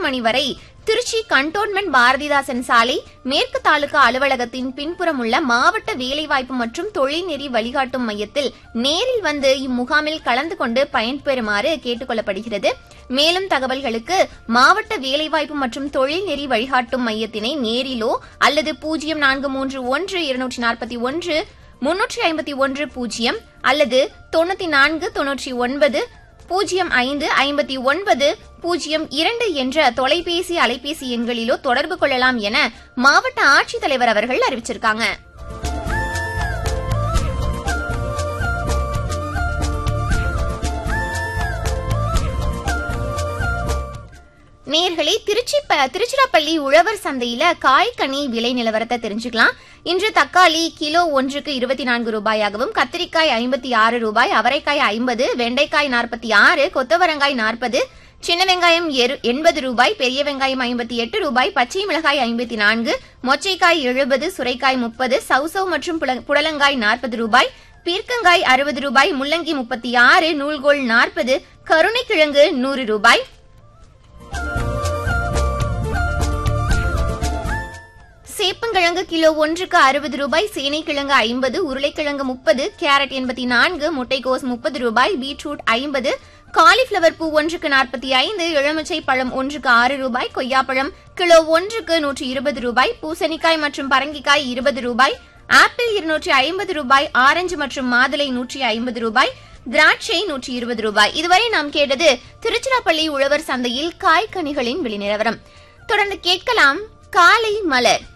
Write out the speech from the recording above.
மணி வரை திருச்சி கண்டோன்மெண்ட் பாரதிதாசன் சாலை மேற்கு தாலுகா அலுவலகத்தின் பின்புறம் உள்ள மாவட்ட வேலைவாய்ப்பு மற்றும் தொழில்நெறி வழிகாட்டும் மையத்தில் நேரில் வந்து இம்முகாமில் கலந்து கொண்டு பயன்பெறுமாறு கேட்டுக் கொள்ளப்படுகிறது மேலும் தகவல்களுக்கு மாவட்ட வேலைவாய்ப்பு மற்றும் தொழில்நெறி வழிகாட்டும் மையத்தினை நேரிலோ அல்லது பூஜ்ஜியம் நான்கு மூன்று ஒன்று இருநூற்றி நாற்பத்தி ஒன்று முன்னூற்றி ஐம்பத்தி ஒன்று பூஜ்ஜியம் அல்லது தொண்ணூத்தி நான்கு தொன்னூற்றி ஒன்பது பூஜ்ஜியம் ஐந்து ஐம்பத்தி ஒன்பது பூஜ்ஜியம் இரண்டு என்ற தொலைபேசி அலைபேசி எண்களிலோ தொடர்பு கொள்ளலாம் என மாவட்ட ஆட்சித்தலைவர் அவர்கள் அறிவிச்சிருக்காங்க நேர்களே திருச்சி ப- திருச்சிராப்பள்ளி உழவர் சந்தையில காய்கனி விலை நிலவரத்தை தெரிஞ்சுக்கலாம் இன்று தக்காளி கிலோ ஒன்றுக்கு இருபத்தி நான்கு ரூபாயாகவும் கத்திரிக்காய் ஐம்பத்தி ஆறு ரூபாய் அவரைக்காய் ஐம்பது வெண்டைக்காய் நாற்பத்தி ஆறு கொத்தவரங்காய் நாற்பது சின்ன வெங்காயம் எரு- எண்பது ரூபாய் பெரிய வெங்காயம் ஐம்பத்தி எட்டு ரூபாய் பச்சை மிளகாய் ஐம்பத்தி நான்கு மொச்சைக்காய் எழுபது சுரைக்காய் முப்பது சவுசவ் மற்றும் புல- புடலங்காய் நாற்பது ரூபாய் பீர்க்கங்காய் அறுபது ரூபாய் முள்ளங்கி முப்பத்தி ஆறு நூல்கோல் நாற்பது கருணைக்கிழங்கு நூறு ரூபாய் சேப்பங்கிழங்கு கிலோ ஒன்றுக்கு அறுபது ரூபாய் சேனைக்கிழங்கு ஐம்பது உருளைக்கிழங்கு முப்பது கேரட் எண்பத்தி நான்கு முட்டைகோஸ் முப்பது ரூபாய் பீட்ரூட் ஐம்பது காலிஃபிளவர் பூ ஒன்றுக்கு நாற்பத்தி ஐந்து எலுமிச்சை பழம் ஒன்றுக்கு ஆறு ரூபாய் கொய்யாப்பழம் கிலோ ஒன்றுக்கு நூற்றி இருபது ரூபாய் பூசணிக்காய் மற்றும் பரங்கிக்காய் இருபது ரூபாய் ஆப்பிள் இருநூற்றி ஐம்பது ரூபாய் ஆரஞ்சு மற்றும் மாதுளை நூற்றி ஐம்பது ரூபாய் திராட்சை நூற்றி இருபது ரூபாய் இதுவரை நாம் கேட்டது திருச்சிராப்பள்ளி உழவர் சந்தையில் காய்கனிகளின் விலை நிலவரம் தொடர்ந்து கேட்கலாம் காலை மலர்